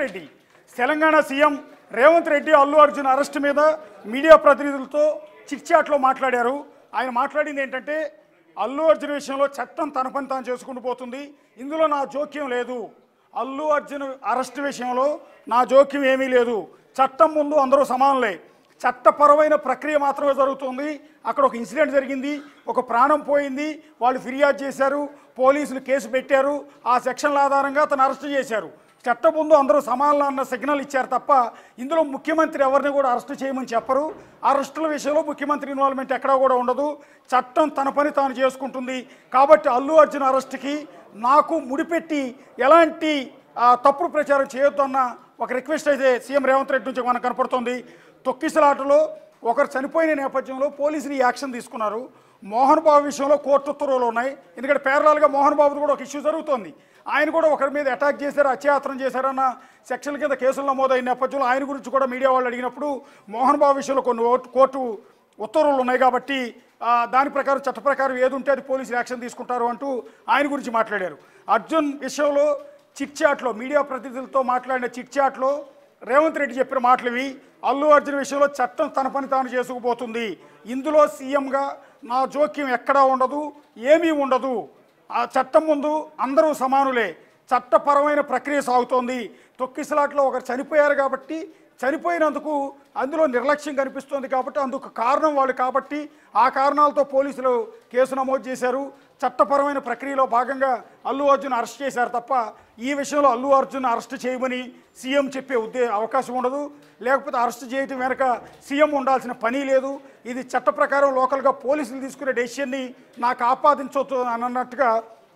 Reddy Telangana CM Revanth Reddy Allu Arjun arrest మీద media ప్రతినిధులతో చిట్చాట్లో మాట్లాడారు ఆయన మాట్లాడింది ఏంటంటే అల్లు అర్జున్ విషయంలో చట్టం తన పని తాను చేసుకుంటూ పోతుంది ఇందులో నా జోక్యం లేదు అల్లు అర్జున్ అరెస్ట్ విషయంలో నా జోక్యం ఏమీ లేదు చట్టం ముందు అందరూ సమానులే చట్టపరమైన ప్రక్రియ మాత్రమే జరుగుతుంది అక్కడ ఒక ఇన్సిడెంట్ జరిగింది ఒక ప్రాణం పోయింది వాళ్ళు ఫిర్యాదు చేశారు పోలీసులు కేసు పెట్టారు ఆ సెక్షన్ల ఆధారంగా అతను అరెస్ట్ చేశారు చట్టం ముందు అందరూ సమానులు అన్న సిగ్నల్ ఇచ్చారు తప్ప ఇందులో ముఖ్యమంత్రి ఎవరిని కూడా అరెస్ట్ చేయమని చెప్పరు అరెస్టుల విషయంలో ముఖ్యమంత్రి ఇన్వాల్వ్మెంట్ ఎక్కడా కూడా ఉండదు చట్టం తన పని తాను చేసుకుంటుంది కాబట్టి అల్లు అర్జున్ అరెస్ట్కి నాకు ముడిపెట్టి ఎలాంటి ఆ, తప్పుడు ప్రచారం చేయొద్దు అన్న ఒక రిక్వెస్ట్ అయితే సీఎం రేవంత్ రెడ్డి నుంచి మనకు కనపడుతోంది తొక్కిసలాటలో ఒకరు చనిపోయిన నేపథ్యంలో పోలీసులు ఈ యాక్షన్ తీసుకున్నారు మోహన్ బాబు విషయంలో కోర్టు ఉత్తర్వులు ఉన్నాయి ఎందుకంటే పేరలాలుగా మోహన్ బాబుది కూడా ఒక ఇష్యూ జరుగుతోంది ఆయన కూడా ఒకరి మీద అటాక్ చేశారు అత్యాచారం చేశారన్న సెక్షన్ల కింద కేసులు నమోదైన నేపథ్యంలో ఆయన గురించి కూడా మీడియా వాళ్ళు అడిగినప్పుడు మోహన్ బాబు విషయంలో కొన్ని ఓట్- కోర్టు ఉత్తర్వులు ఉన్నాయి కాబట్టి ఆ, దాని ప్రకారం చట్ట ప్రకారం ఏది ఉంటే అది పోలీసులు యాక్షన్ తీసుకుంటారు అంటూ ఆయన గురించి మాట్లాడారు అర్జున్ విషయంలో చిట్చాట్లో మీడియా ప్రతినిధులతో మాట్లాడిన చిట్చాట్లో రేవంత్ రెడ్డి చెప్పిన మాటలు ఇవి అల్లు అర్జున్ విషయంలో చట్టం తన పని తాను చేసుకుపోతుంది ఇందులో సీఎంగా నా జోక్యం ఎక్కడా ఉండదు ఏమీ ఉండదు ఆ చట్టం ముందు అందరూ సమానులే చట్టపరమైన ప్రక్రియ సాగుతోంది తొక్కిసలాట్లో ఒకరు చనిపోయారు కాబట్టి చనిపోయినందుకు అందులో నిర్లక్ష్యం కనిపిస్తోంది కాబట్టి అందుకు కారణం వాళ్ళు కాబట్టి ఆ కారణాలతో పోలీసులు కేసు నమోదు చేశారు చట్టపరమైన ప్రక్రియలో భాగంగా అల్లు అర్జున్ అరెస్ట్ చేశారు తప్ప ఈ విషయంలో అల్లు అర్జున్ అరెస్ట్ చేయమని సీఎం చెప్పే ఉద్దే అవకాశం ఉండదు లేకపోతే అరెస్ట్ చేయటం వెనక సీఎం ఉండాల్సిన పని లేదు ఇది చట్ట ప్రకారం లోకల్గా పోలీసులు తీసుకునే డెసిషన్ని నాకు ఆపాదించవద్దు అని అన్నట్టుగా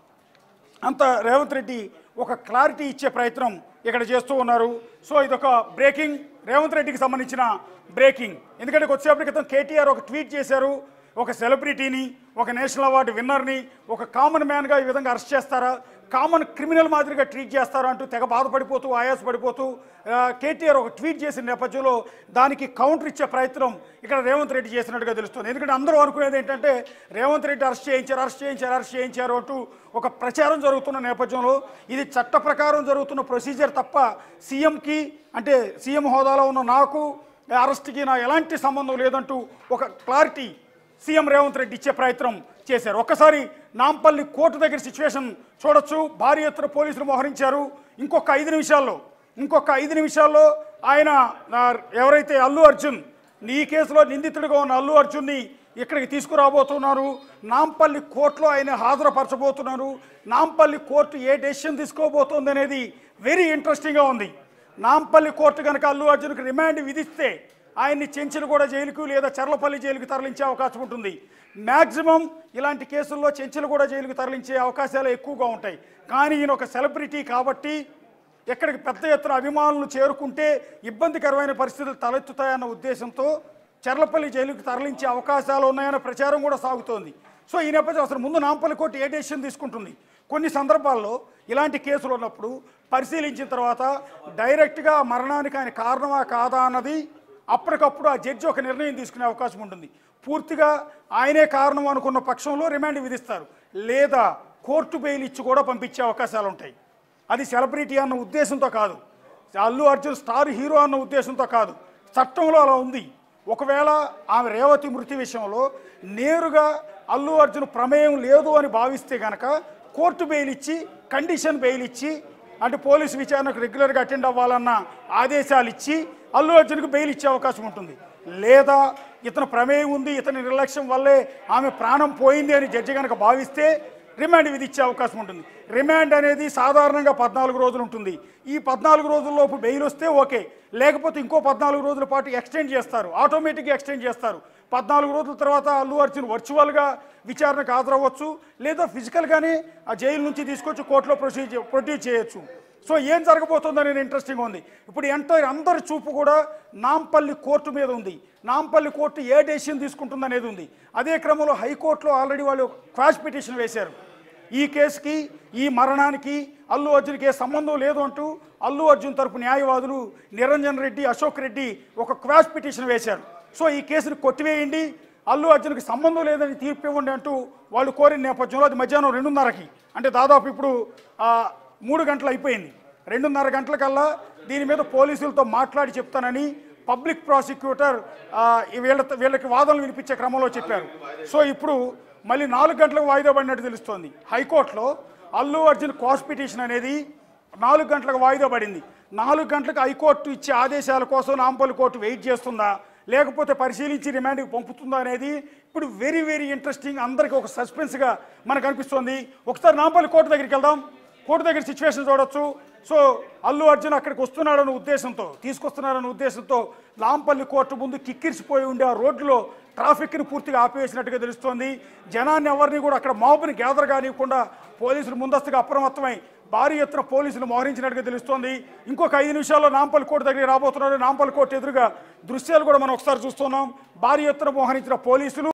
అంత రేవంత్ రెడ్డి ఒక క్లారిటీ ఇచ్చే ప్రయత్నం ఇక్కడ చేస్తూ ఉన్నారు సో ఇదొక బ్రేకింగ్ రేవంత్ రెడ్డికి సంబంధించిన బ్రేకింగ్ ఎందుకంటే కొద్దిసేపటి క్రితం కేటీఆర్ ఒక ట్వీట్ చేశారు ఒక సెలబ్రిటీని ఒక నేషనల్ అవార్డు విన్నర్ని ఒక కామన్ మ్యాన్గా ఈ విధంగా అరెస్ట్ చేస్తారా కామన్ క్రిమినల్ మాదిరిగా ట్రీట్ చేస్తారా అంటూ తెగ బాధపడిపోతూ ఆయాసపడిపోతూ ఆ, కేటీఆర్ ఒక ట్వీట్ చేసిన నేపథ్యంలో దానికి కౌంటర్ ఇచ్చే ప్రయత్నం ఇక్కడ రేవంత్ రెడ్డి చేసినట్టుగా తెలుస్తుంది ఎందుకంటే అందరూ అనుకునేది ఏంటంటే రేవంత్ రెడ్డి అరెస్ట్ చేయించారు అరెస్ట్ చేయించారు అరెస్ట్ చేయించారు అంటూ ఒక ప్రచారం జరుగుతున్న నేపథ్యంలో ఇది చట్ట ప్రకారం జరుగుతున్న ప్రొసీజర్ తప్ప సీఎంకి అంటే సీఎం హోదాలో ఉన్న నాకు అరెస్ట్కి నా ఎలాంటి సంబంధం లేదంటూ ఒక క్లారిటీ సీఎం రేవంత్ రెడ్డి ఇచ్చే ప్రయత్నం చేశారు ఒక్కసారి నాంపల్లి కోర్టు దగ్గర సిచ్యువేషన్ చూడొచ్చు భారీ ఎత్తున పోలీసులు మోహరించారు ఇంకొక ఐదు నిమిషాల్లో ఇంకొక ఐదు నిమిషాల్లో ఆయన ఆ, ఎవరైతే అల్లు అర్జున్ ఈ కేసులో నిందితుడిగా ఉన్న అల్లు అర్జున్ని ఇక్కడికి తీసుకురాబోతున్నారు నాంపల్లి కోర్టులో ఆయన హాజరుపరచబోతున్నారు నాంపల్లి కోర్టు ఏ డెసిషన్ తీసుకోబోతోంది అనేది వెరీ ఇంట్రెస్టింగ్గా ఉంది నాంపల్లి కోర్టు కనుక అల్లు అర్జున్కి రిమాండ్ విధిస్తే ఆయన్ని చెంచలగూడ జైలుకు లేదా చర్లపల్లి జైలుకు తరలించే అవకాశం ఉంటుంది మ్యాక్సిమం ఇలాంటి కేసుల్లో చెంచలగూడ జైలుకు తరలించే అవకాశాలు ఎక్కువగా ఉంటాయి కానీ ఈయన ఒక సెలబ్రిటీ కాబట్టి ఎక్కడికి పెద్ద ఎత్తున అభిమానులు చేరుకుంటే ఇబ్బందికరమైన పరిస్థితులు తలెత్తుతాయన్న ఉద్దేశంతో చర్లపల్లి జైలుకు తరలించే అవకాశాలు ఉన్నాయన్న ప్రచారం కూడా సాగుతోంది సో ఈ నేపథ్యం అసలు ముందు నాంపల్లి కోర్టు ఏ డెసిషన్ తీసుకుంటుంది కొన్ని సందర్భాల్లో ఇలాంటి కేసులు ఉన్నప్పుడు పరిశీలించిన తర్వాత డైరెక్ట్గా మరణానికి ఆయన కారణమా కాదా అన్నది అప్పటికప్పుడు ఆ జడ్జి ఒక నిర్ణయం తీసుకునే అవకాశం ఉంటుంది పూర్తిగా ఆయనే కారణం అనుకున్న పక్షంలో రిమాండ్ విధిస్తారు లేదా కోర్టు బెయిల్ ఇచ్చి కూడా పంపించే అవకాశాలు ఉంటాయి అది సెలబ్రిటీ అన్న ఉద్దేశంతో కాదు అల్లు అర్జున్ స్టార్ హీరో అన్న ఉద్దేశంతో కాదు చట్టంలో అలా ఉంది ఒకవేళ ఆమె రేవతి మృతి విషయంలో నేరుగా అల్లు అర్జున్ ప్రమేయం లేదు అని భావిస్తే గనక కోర్టు బెయిల్ ఇచ్చి కండిషన్ బెయిల్ ఇచ్చి అంటే పోలీసు విచారణకు రెగ్యులర్గా అటెండ్ అవ్వాలన్న ఆదేశాలు ఇచ్చి అల్లు అర్జున్కు బెయిల్ ఇచ్చే అవకాశం ఉంటుంది లేదా ఇతను ప్రమేయం ఉంది ఇతని నిర్లక్ష్యం వల్లే ఆమె ప్రాణం పోయింది అని జడ్జి కనుక భావిస్తే రిమాండ్ విధించే అవకాశం ఉంటుంది రిమాండ్ అనేది సాధారణంగా పద్నాలుగు రోజులు ఉంటుంది ఈ పద్నాలుగు రోజుల్లోపు బెయిల్ వస్తే ఓకే లేకపోతే ఇంకో పద్నాలుగు రోజుల పాటు ఎక్స్టెండ్ చేస్తారు ఆటోమేటిక్గా ఎక్స్టెండ్ చేస్తారు పద్నాలుగు రోజుల తర్వాత అల్లు అర్జున్ వర్చువల్గా విచారణకు హాజరవ్వచ్చు లేదా ఫిజికల్గానే ఆ జైలు నుంచి తీసుకొచ్చి కోర్టులో ప్రొసీజర్ ప్రొడ్యూస్ చేయొచ్చు సో ఏం జరగబోతుందనేది ఇంట్రెస్టింగ్ ఉంది ఇప్పుడు ఎంటైర్ అందరి చూపు కూడా నాంపల్లి కోర్టు మీద ఉంది నాంపల్లి కోర్టు ఏ డెసిషన్ తీసుకుంటుందనేది ఉంది అదే క్రమంలో హైకోర్టులో ఆల్రెడీ వాళ్ళు క్వాష్ పిటిషన్ వేశారు ఈ కేసుకి ఈ మరణానికి అల్లు అర్జున్కి ఏ సంబంధం లేదు అంటూ అల్లు అర్జున్ తరపు న్యాయవాదులు నిరంజన్ రెడ్డి అశోక్ రెడ్డి ఒక క్వాష్ పిటిషన్ వేశారు సో ఈ కేసుని కొట్టివేయండి అల్లు అర్జున్కి సంబంధం లేదని తీర్పు ఇవ్వండి అంటూ వాళ్ళు కోరిన నేపథ్యంలో అది మధ్యాహ్నం రెండున్నరకి అంటే దాదాపు ఇప్పుడు ఆ, మూడు గంటలు అయిపోయింది రెండున్నర గంటలకల్లా దీని మీద పోలీసులతో మాట్లాడి చెప్తానని పబ్లిక్ ప్రాసిక్యూటర్ ఆ, ఈ వీళ్ళ వీళ్ళకి వాదనలు వినిపించే క్రమంలో చెప్పారు సో ఇప్పుడు మళ్ళీ నాలుగు గంటలకు వాయిదా పడినట్టు తెలుస్తోంది హైకోర్టులో అల్లు అర్జున్ కాస్ పిటిషన్ అనేది నాలుగు గంటలకు వాయిదా పడింది నాలుగు గంటలకు హైకోర్టు ఇచ్చే ఆదేశాల కోసం నాంపల్లి కోర్టు వెయిట్ చేస్తుందా లేకపోతే పరిశీలించి రిమాండ్కి పంపుతుందా అనేది ఇప్పుడు వెరీ వెరీ ఇంట్రెస్టింగ్ అందరికీ ఒక సస్పెన్స్గా మనకు అనిపిస్తుంది ఒకసారి నాంపల్లి కోర్టు దగ్గరికి వెళ్దాం కోర్టు దగ్గర సిచ్యువేషన్ చూడొచ్చు సో అల్లు అర్జున్ అక్కడికి వస్తున్నాడన్న ఉద్దేశంతో తీసుకొస్తున్నాడన్న ఉద్దేశంతో లాంపల్లి కోర్టు ముందు కిక్కిరిసిపోయి ఉండే ఆ రోడ్లో ట్రాఫిక్ని పూర్తిగా ఆపివేసినట్టుగా తెలుస్తోంది జనాన్ని ఎవరిని కూడా అక్కడ మాబుని గ్యాదర్ కానివ్వకుండా పోలీసులు ముందస్తుగా అప్రమత్తమై భారీ ఎత్తున పోలీసులు మోహరించినట్టుగా తెలుస్తోంది ఇంకొక ఐదు నిమిషాల్లో నాంపల్లి కోర్టు దగ్గరికి రాబోతున్నారు నాంపల్లి కోర్టు ఎదురుగా దృశ్యాలు కూడా మనం ఒకసారి చూస్తున్నాం భారీ ఎత్తున మోహరించిన పోలీసులు